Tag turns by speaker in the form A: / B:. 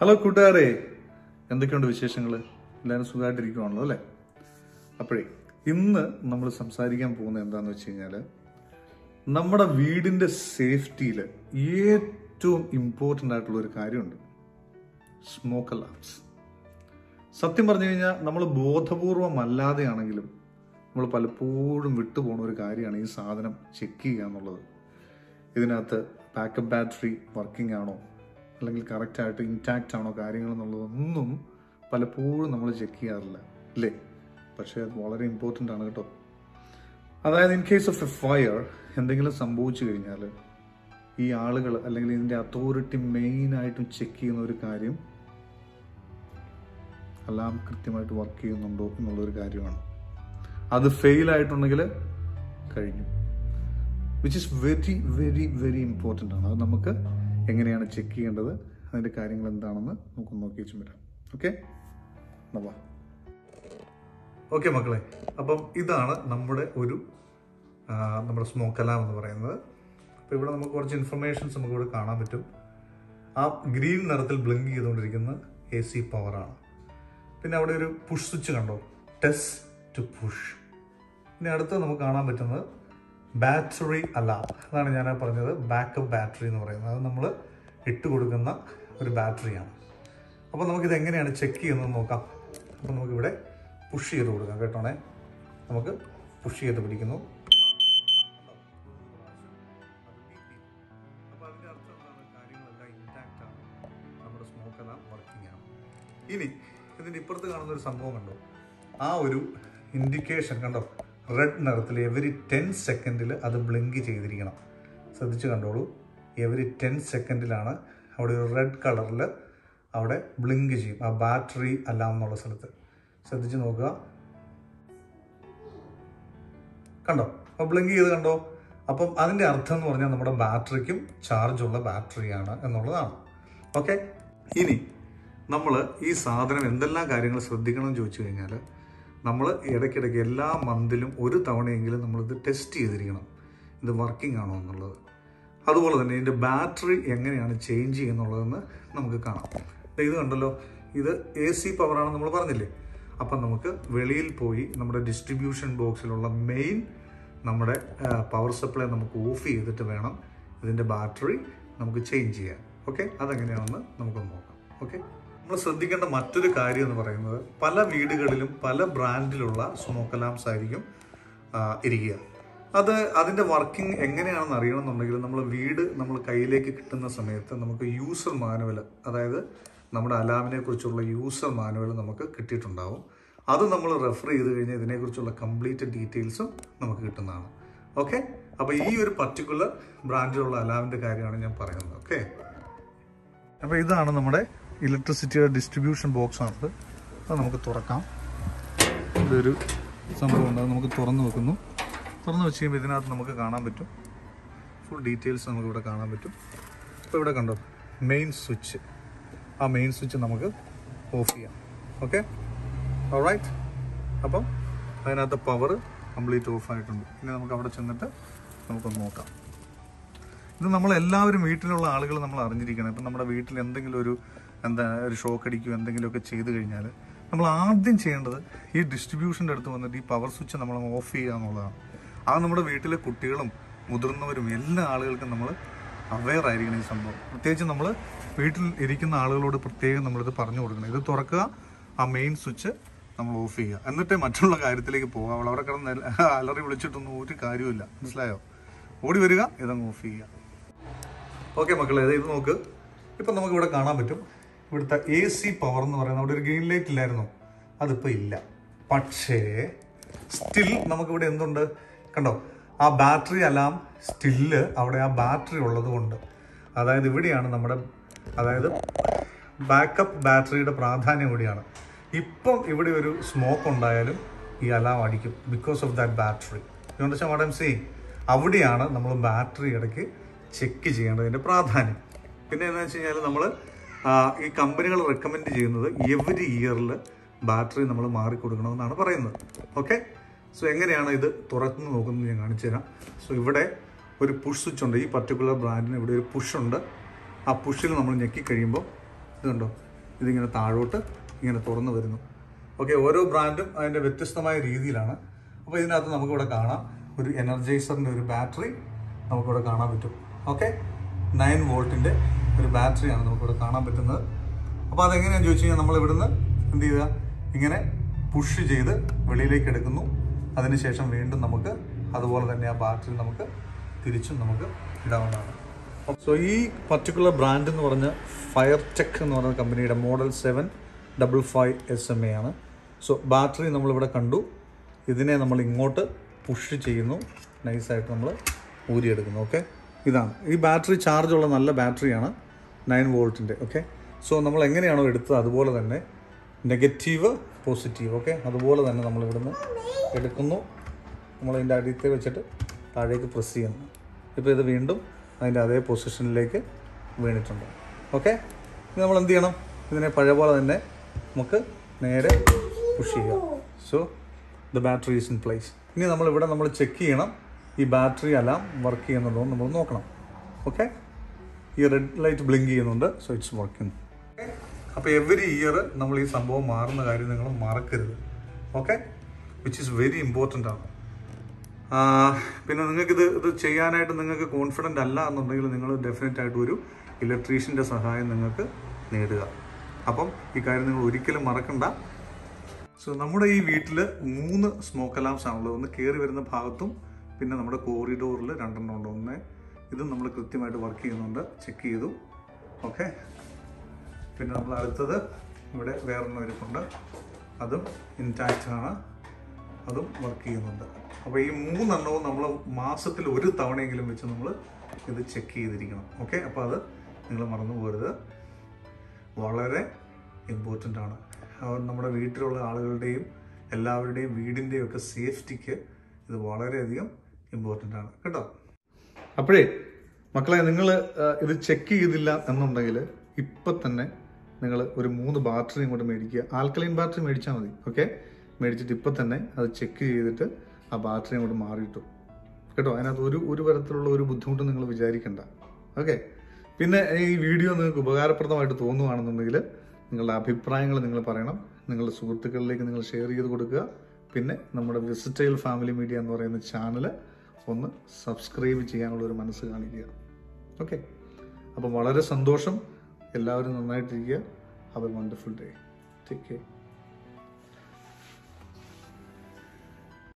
A: hello കൂട്ടുകാരെ എന്തൊക്കെയുണ്ട് വിശേഷങ്ങൾ എല്ലാവരും സുഖമായിട്ടിരിക്കുവാണല്ലോ അല്ലേ അപ്പോഴേ ഇന്ന് നമ്മൾ സംസാരിക്കാൻ പോകുന്നത് എന്താന്ന് വെച്ച് കഴിഞ്ഞാൽ നമ്മുടെ വീടിന്റെ സേഫ്റ്റിയിൽ ഏറ്റവും ഇമ്പോർട്ടൻ്റ് ആയിട്ടുള്ള ഒരു കാര്യമുണ്ട് സ്മോക്ക് അലാംസ് സത്യം പറഞ്ഞു കഴിഞ്ഞാൽ നമ്മൾ ബോധപൂർവം അല്ലാതെയാണെങ്കിലും നമ്മൾ പലപ്പോഴും വിട്ടുപോകുന്ന ഒരു കാര്യമാണ് ഈ സാധനം ചെക്ക് ചെയ്യുക എന്നുള്ളത് ഇതിനകത്ത് ബാക്കപ്പ് ബാറ്ററി വർക്കിംഗ് ആണോ അല്ലെങ്കിൽ കറക്റ്റായിട്ട് ഇൻടാക്റ്റ് ആണോ കാര്യങ്ങൾ എന്നുള്ളതൊന്നും പലപ്പോഴും നമ്മൾ ചെക്ക് ചെയ്യാറില്ല അല്ലേ പക്ഷേ അത് വളരെ ഇമ്പോർട്ടൻ്റ് ആണ് കേട്ടോ അതായത് in case of a fire എന്തെങ്കിലും സംഭവിച്ചു കഴിഞ്ഞാൽ ഈ ആളുകൾ അല്ലെങ്കിൽ ഇതിൻ്റെ അതോറിറ്റി മെയിനായിട്ടും ചെക്ക് ചെയ്യുന്ന ഒരു കാര്യം അലാം കൃത്യമായിട്ട് വർക്ക് ചെയ്യുന്നുണ്ടോ എന്നുള്ളൊരു കാര്യമാണ് അത് ഫെയിൽ ആയിട്ടുണ്ടെങ്കിൽ കഴിഞ്ഞു which is very very very important ആണ് അത് നമുക്ക് എങ്ങനെയാണ് ചെക്ക് ചെയ്യേണ്ടത് അതിൻ്റെ കാര്യങ്ങൾ എന്താണെന്ന് നമുക്ക് നോക്കി വെച്ചും വരാം ഓക്കെ നവാ ഓക്കെ മക്കളെ അപ്പം ഇതാണ് നമ്മുടെ ഒരു ആ, നമ്മുടെ സ്മോക്ക് അലാം എന്ന് പറയുന്നത് അപ്പോൾ ഇവിടെ നമുക്ക് കുറച്ച് ഇൻഫർമേഷൻസ് നമുക്ക് ഇവിടെ കാണാൻ പറ്റും ആ ഗ്രീൻ നിറത്തിൽ ബ്ലിങ്ക് ചെയ്തുകൊണ്ടിരിക്കുന്ന എ സി പവറാണ് പിന്നെ അവിടെ ഒരു പുഷ് സ്വിച്ച് കണ്ടോ ടെസ് ടു പുഷ് ഇനി അടുത്ത് നമുക്ക് കാണാൻ പറ്റുന്നത് ബാറ്ററി അലാം അതാണ് ഞാൻ ആ പറഞ്ഞത് ബാക്കപ്പ് ബാറ്ററി എന്ന് പറയുന്നത് അത് നമ്മൾ ഇട്ട് കൊടുക്കുന്ന ഒരു ബാറ്ററിയാണ് അപ്പോൾ നമുക്കിത് എങ്ങനെയാണ് ചെക്ക് ചെയ്യുന്നത് നോക്കാം അപ്പോൾ നമുക്കിവിടെ പുഷ് ചെയ്ത് കൊടുക്കാം കേട്ടോണേ നമുക്ക് പുഷ് ചെയ്ത് പിടിക്കുന്നു അപ്പോൾ അതിൻ്റെ അർത്ഥം എന്താണ് കാര്യങ്ങളെല്ലാം ഇൻടാക്റ്റ് ആണ് നമ്മുടെ സ്മോക്ക് എല്ലാം വർക്കിംഗ് ആണ് ഇനി ഇതിൻ്റെ ഇപ്പുറത്ത് കാണുന്ന ഒരു സംഭവം കണ്ടോ ആ ഒരു ഇൻഡിക്കേഷൻ കണ്ടോ റെഡ് നിറത്തിൽ എവരി ടെൻ സെക്കൻഡിൽ അത് ബ്ലിങ്ക് ചെയ്തിരിക്കണം ശ്രദ്ധിച്ച് കണ്ടോളൂ എവരി ടെൻ സെക്കൻഡിലാണ് അവിടെ ഒരു റെഡ് കളറിൽ അവിടെ ബ്ലിങ്ക് ചെയ്യും ആ ബാറ്ററി അലാം എന്നുള്ള സ്ഥലത്ത് ശ്രദ്ധിച്ച് നോക്കുക കണ്ടോ അപ്പോൾ ബ്ലിങ്ക് ചെയ്ത് കണ്ടോ അപ്പം അതിൻ്റെ അർത്ഥം എന്ന് പറഞ്ഞാൽ നമ്മുടെ ബാറ്ററിക്കും ചാർജ് ഉള്ള ബാറ്ററിയാണ് എന്നുള്ളതാണ് ഓക്കെ ഇനി നമ്മൾ ഈ സാധനം എന്തെല്ലാം കാര്യങ്ങൾ ശ്രദ്ധിക്കണം എന്ന് ചോദിച്ചു കഴിഞ്ഞാൽ നമ്മൾ ഇടയ്ക്കിടയ്ക്ക് എല്ലാ മന്തിലും ഒരു തവണയെങ്കിലും നമ്മളിത് ടെസ്റ്റ് ചെയ്തിരിക്കണം ഇത് വർക്കിംഗ് ആണോ എന്നുള്ളത് അതുപോലെ തന്നെ ഇതിൻ്റെ ബാറ്ററി എങ്ങനെയാണ് ചേഞ്ച് ചെയ്യുന്നുള്ളതെന്ന് നമുക്ക് കാണാം ദേ ഇത് കണ്ടല്ലോ ഇത് എ സി പവറാണ് നമ്മൾ പറഞ്ഞില്ലേ അപ്പം നമുക്ക് വെളിയിൽ പോയി നമ്മുടെ ഡിസ്ട്രിബ്യൂഷൻ ബോക്സിലുള്ള മെയിൻ നമ്മുടെ പവർ സപ്ലൈ നമുക്ക് ഓഫ് ചെയ്തിട്ട് വേണം ഇതിൻ്റെ ബാറ്ററി നമുക്ക് ചേഞ്ച് ചെയ്യാൻ ഓക്കെ അതെങ്ങനെയാണെന്ന് നമുക്ക് നോക്കാം ഓക്കെ നമ്മൾ ശ്രദ്ധിക്കേണ്ട മറ്റൊരു കാര്യം എന്ന് പറയുന്നത് പല വീടുകളിലും പല ബ്രാൻഡിലുള്ള സ്മോക്ക് അലാംസ് ആയിരിക്കും ആ, ഇരിക്കുക അത് അതിൻ്റെ വർക്കിംഗ് എങ്ങനെയാണെന്ന് അറിയണമെന്നുണ്ടെങ്കിൽ നമ്മൾ വീട് നമ്മൾ കയ്യിലേക്ക് കിട്ടുന്ന സമയത്ത് നമുക്ക് യൂസർ മാനുവൽ അതായത് നമ്മുടെ അലാമിനെ കുറിച്ചുള്ള യൂസർ മാനുവൽ നമുക്ക് കിട്ടിയിട്ടുണ്ടാവും അത് നമ്മൾ റെഫർ ചെയ്ത് കഴിഞ്ഞാൽ ഇതിനെക്കുറിച്ചുള്ള കംപ്ലീറ്റ് ഡീറ്റെയിൽസും നമുക്ക് കിട്ടുന്നതാണ് ഓക്കെ അപ്പോൾ ഈ ഒരു പർട്ടിക്കുലർ ബ്രാൻഡിലുള്ള അലാമിൻ്റെ കാര്യമാണ് ഞാൻ പറയുന്നത് ഓക്കെ അപ്പോൾ ഇതാണ് നമ്മുടെ ഇലക്ട്രിസിറ്റിയുടെ ഡിസ്ട്രിബ്യൂഷൻ ബോക്സ് ആണത് അത് നമുക്ക് തുറക്കാം ഇതൊരു സംഭവം ഉണ്ട് അത് നമുക്ക് തുറന്നു വെക്കുന്നു തുറന്നു വെച്ച് കഴിയുമ്പോൾ ഇതിനകത്ത് നമുക്ക് കാണാൻ പറ്റും ഫുൾ ഡീറ്റെയിൽസ് നമുക്ക് ഇവിടെ കാണാൻ പറ്റും അപ്പോൾ ഇവിടെ കണ്ടോ മെയിൻ സ്വിച്ച് ആ മെയിൻ സ്വിച്ച് നമുക്ക് ഓഫ് ചെയ്യാം ഓക്കെ റൈറ്റ് അപ്പം അതിനകത്ത് പവർ കംപ്ലീറ്റ് ഓഫ് ആയിട്ടുണ്ട് ഇനി നമുക്ക് അവിടെ ചെന്നിട്ട് നമുക്കൊന്ന് നോക്കാം ഇത് നമ്മൾ എല്ലാവരും വീട്ടിലുള്ള ആളുകൾ നമ്മൾ അറിഞ്ഞിരിക്കണം ഇപ്പം നമ്മുടെ വീട്ടിൽ എന്തെങ്കിലും ഒരു എന്താ ഒരു ഷോക്ക് അടിക്കുകയോ എന്തെങ്കിലുമൊക്കെ ചെയ്തു കഴിഞ്ഞാൽ നമ്മൾ ആദ്യം ചെയ്യേണ്ടത് ഈ ഡിസ്ട്രിബ്യൂഷൻ്റെ അടുത്ത് വന്നിട്ട് ഈ പവർ സ്വിച്ച് നമ്മൾ ഓഫ് ചെയ്യുക എന്നുള്ളതാണ് അത് നമ്മുടെ വീട്ടിലെ കുട്ടികളും മുതിർന്നവരും എല്ലാ ആളുകൾക്കും നമ്മൾ അവെയർ ആയിരിക്കണം ഈ സംഭവം പ്രത്യേകിച്ച് നമ്മൾ വീട്ടിൽ ഇരിക്കുന്ന ആളുകളോട് പ്രത്യേകം നമ്മളിത് പറഞ്ഞു കൊടുക്കണം ഇത് തുറക്കുക ആ മെയിൻ സ്വിച്ച് നമ്മൾ ഓഫ് ചെയ്യുക എന്നിട്ടേ മറ്റുള്ള കാര്യത്തിലേക്ക് പോകാം അവൾ അവിടെ കിടന്ന് അലറി വിളിച്ചിട്ടൊന്നും ഒരു കാര്യമില്ല മനസ്സിലായോ ഓടി വരിക ഇതങ്ങ് ഓഫ് ചെയ്യുക ഓക്കെ മക്കളെ ദേ ഇത് നോക്ക് ഇപ്പം നമുക്ക് ഇവിടെ കാണാൻ പറ്റും ഇവിടുത്തെ എ സി പവർ എന്ന് പറയുന്നത് അവിടെ ഒരു ഗ്രീൻ ലൈറ്റ് ഇല്ലായിരുന്നു അതിപ്പോൾ ഇല്ല പക്ഷേ സ്റ്റിൽ നമുക്കിവിടെ എന്തുണ്ട് കണ്ടോ ആ ബാറ്ററി അലാം സ്റ്റില്ല് അവിടെ ആ ബാറ്ററി ഉള്ളത് കൊണ്ട് അതായത് ഇവിടെയാണ് നമ്മുടെ അതായത് ബാക്കപ്പ് ബാറ്ററിയുടെ പ്രാധാന്യം ഇവിടെയാണ് ഇപ്പം ഇവിടെ ഒരു സ്മോക്ക് ഉണ്ടായാലും ഈ അലാം അടിക്കും because of that battery you what I'm saying അവിടെയാണ് നമ്മൾ ബാറ്ററി ഇടയ്ക്ക് ചെക്ക് ചെയ്യേണ്ടതിൻ്റെ പ്രാധാന്യം പിന്നെ എന്താ വെച്ച് കഴിഞ്ഞാൽ നമ്മൾ ഈ കമ്പനികൾ റെക്കമെൻഡ് ചെയ്യുന്നത് എവറി ഇയറിൽ ബാറ്ററി നമ്മൾ മാറിക്കൊടുക്കണമെന്നാണ് പറയുന്നത് ഓക്കെ സോ എങ്ങനെയാണ് ഇത് തുറന്ന് നോക്കുന്നത് ഞാൻ കാണിച്ചു തരാം സോ ഇവിടെ ഒരു പുഷ് സ്വിച്ച് ഉണ്ട് ഈ പർട്ടിക്കുലർ ബ്രാൻഡിന് ഇവിടെ ഒരു പുഷ് ഉണ്ട് ആ പുഷിൽ നമ്മൾ ഞെക്കി കഴിയുമ്പോൾ ഇത് കണ്ടോ ഇതിങ്ങനെ താഴോട്ട് ഇങ്ങനെ തുറന്നു വരുന്നു ഓക്കെ ഓരോ ബ്രാൻഡും അതിൻ്റെ വ്യത്യസ്തമായ രീതിയിലാണ് അപ്പോൾ ഇതിനകത്ത് നമുക്കിവിടെ കാണാം ഒരു എനർജൈസറിൻ്റെ ഒരു ബാറ്ററി നമുക്കിവിടെ കാണാൻ പറ്റും ഓക്കെ നയൻ വോൾട്ടിൻ്റെ ഒരു ബാറ്ററിയാണ് നമുക്കിവിടെ കാണാൻ പറ്റുന്നത് അപ്പോൾ അതെങ്ങനെയാണെന്ന് ചോദിച്ചു കഴിഞ്ഞാൽ നമ്മൾ ഇവിടുന്ന് എന്ത് ചെയ്യുക ഇങ്ങനെ പുഷ് ചെയ്ത് വെളിയിലേക്ക് എടുക്കുന്നു അതിനുശേഷം വീണ്ടും നമുക്ക് അതുപോലെ തന്നെ ആ ബാറ്ററി നമുക്ക് തിരിച്ചും നമുക്ക് ഇടാവുന്നതാണ് സോ ഈ പർട്ടിക്കുലർ ബ്രാൻഡ് എന്ന് പറഞ്ഞ ഫയർ ടെക് എന്ന് പറഞ്ഞ കമ്പനിയുടെ model seven double five S M A ആണ് സോ ബാറ്ററി നമ്മളിവിടെ കണ്ടു ഇതിനെ നമ്മൾ ഇങ്ങോട്ട് പുഷ് ചെയ്യുന്നു നൈസായിട്ട് നമ്മൾ ഊരിയെടുക്കുന്നു ഓക്കെ ഇതാണ് ഈ ബാറ്ററി ചാർജുള്ള നല്ല ബാറ്ററിയാണ് നയൻ വോൾട്ടിൻ്റെ ഓക്കെ സോ നമ്മൾ എങ്ങനെയാണോ എടുത്തത് അതുപോലെ തന്നെ നെഗറ്റീവ് പോസിറ്റീവ് ഓക്കെ അതുപോലെ തന്നെ നമ്മൾ ഇവിടുന്ന് എടുക്കുന്നു നമ്മൾ ഇതിൻ്റെ അടിയത്തെ വെച്ചിട്ട് താഴേക്ക് പ്രസ് ചെയ്യുന്നു ഇപ്പോൾ ഇത് വീണ്ടും അതിൻ്റെ അതേ പൊസിഷനിലേക്ക് വീണിട്ടുണ്ട് ഓക്കെ ഇനി നമ്മൾ എന്ത് ചെയ്യണം ഇതിനെ പഴയ പോലെ തന്നെ നമുക്ക് നേരെ പുഷ് ചെയ്യുക so the battery is in place ഇനി നമ്മൾ ഇവിടെ നമ്മൾ ചെക്ക് ചെയ്യണം ഈ ബാറ്ററി എല്ലാം വർക്ക് ചെയ്യുന്നുണ്ടോ എന്ന് നമ്മൾ നോക്കണം ഓക്കെ ഈ റെഡ് ലൈറ്റ് ബ്ലിങ്ക് ചെയ്യുന്നുണ്ട് സോ ഇറ്റ്സ് വർക്കിംഗ് അപ്പോൾ എവറി ഇയർ നമ്മൾ ഈ സംഭവം മാറുന്ന കാര്യം നിങ്ങൾ മറക്കരുത് okay which is very important ആണ് ആ, പിന്നെ നിങ്ങൾക്ക് ഇത് ഇത് ചെയ്യാനായിട്ട് നിങ്ങൾക്ക് കോൺഫിഡൻ്റ് അല്ല എന്നുണ്ടെങ്കിൽ നിങ്ങൾ ഡെഫിനറ്റ് ആയിട്ട് ഒരു ഇലക്ട്രീഷ്യൻ്റെ സഹായം നിങ്ങൾക്ക് നേടുക അപ്പം ഈ കാര്യം നിങ്ങൾ ഒരിക്കലും മറക്കണ്ട സോ നമ്മുടെ ഈ വീട്ടിൽ മൂന്ന് സ്മോക്ക് അലാംസ് ആണുള്ളത് ഒന്ന് കയറി വരുന്ന ഭാഗത്തും പിന്നെ നമ്മുടെ കോറിഡോറിൽ രണ്ടെണ്ണം ഉണ്ട് ഒന്ന് ഇതും നമ്മൾ കൃത്യമായിട്ട് വർക്ക് ചെയ്യുന്നുണ്ട് ചെക്ക് ചെയ്തു ഓക്കെ പിന്നെ നമ്മൾ അടുത്തത് ഇവിടെ വേറൊന്നും ഇരിപ്പുണ്ട് അതും ഇൻടാക്റ്റ് ആണ് അതും വർക്ക് ചെയ്യുന്നുണ്ട് അപ്പോൾ ഈ മൂന്നെണ്ണവും നമ്മൾ മാസത്തിൽ ഒരു തവണയെങ്കിലും വെച്ച് നമ്മൾ ഇത് ചെക്ക് ചെയ്തിരിക്കണം ഓക്കെ അപ്പോൾ അത് നിങ്ങൾ മറന്നു പോകരുത് വളരെ ഇമ്പോർട്ടൻ്റ് ആണ് അത് നമ്മുടെ വീട്ടിലുള്ള ആളുകളുടെയും എല്ലാവരുടെയും വീടിൻ്റെയും ഒക്കെ സേഫ്റ്റിക്ക് ഇത് വളരെയധികം ഇമ്പോർട്ടൻ്റ് ആണ് കേട്ടോ അപ്പോഴേ മക്കളെ നിങ്ങൾ ഇത് ചെക്ക് ചെയ്തില്ല എന്നുണ്ടെങ്കിൽ ഇപ്പം തന്നെ നിങ്ങൾ ഒരു മൂന്ന് ബാറ്ററി ഇങ്ങോട്ട് മേടിക്കുക ആൽക്കലൈൻ ബാറ്ററി മേടിച്ചാൽ മതി ഓക്കെ മേടിച്ചിട്ട് ഇപ്പം തന്നെ അത് ചെക്ക് ചെയ്തിട്ട് ആ ബാറ്ററി അങ്ങോട്ട് മാറിയിട്ടു കേട്ടോ അതിനകത്ത് ഒരു ഒരു തരത്തിലുള്ള ഒരു ബുദ്ധിമുട്ടും നിങ്ങൾ വിചാരിക്കണ്ട ഓക്കെ പിന്നെ ഈ വീഡിയോ നിങ്ങൾക്ക് ഉപകാരപ്രദമായിട്ട് തോന്നുകയാണെന്നുണ്ടെങ്കിൽ നിങ്ങളുടെ അഭിപ്രായങ്ങൾ നിങ്ങൾ പറയണം നിങ്ങളുടെ സുഹൃത്തുക്കളിലേക്ക് നിങ്ങൾ ഷെയർ ചെയ്ത് കൊടുക്കുക പിന്നെ നമ്മുടെ വിസിറ്റൈൽ ഫാമിലി മീഡിയ എന്ന് പറയുന്ന ചാനൽ ഒന്ന് സബ്സ്ക്രൈബ് ചെയ്യാനുള്ള ഒരു മനസ്സ് കാണിക്കുക ഓക്കെ അപ്പം വളരെ സന്തോഷം എല്ലാവരും നന്നായിട്ടിരിക്കുക have a wonderful day take care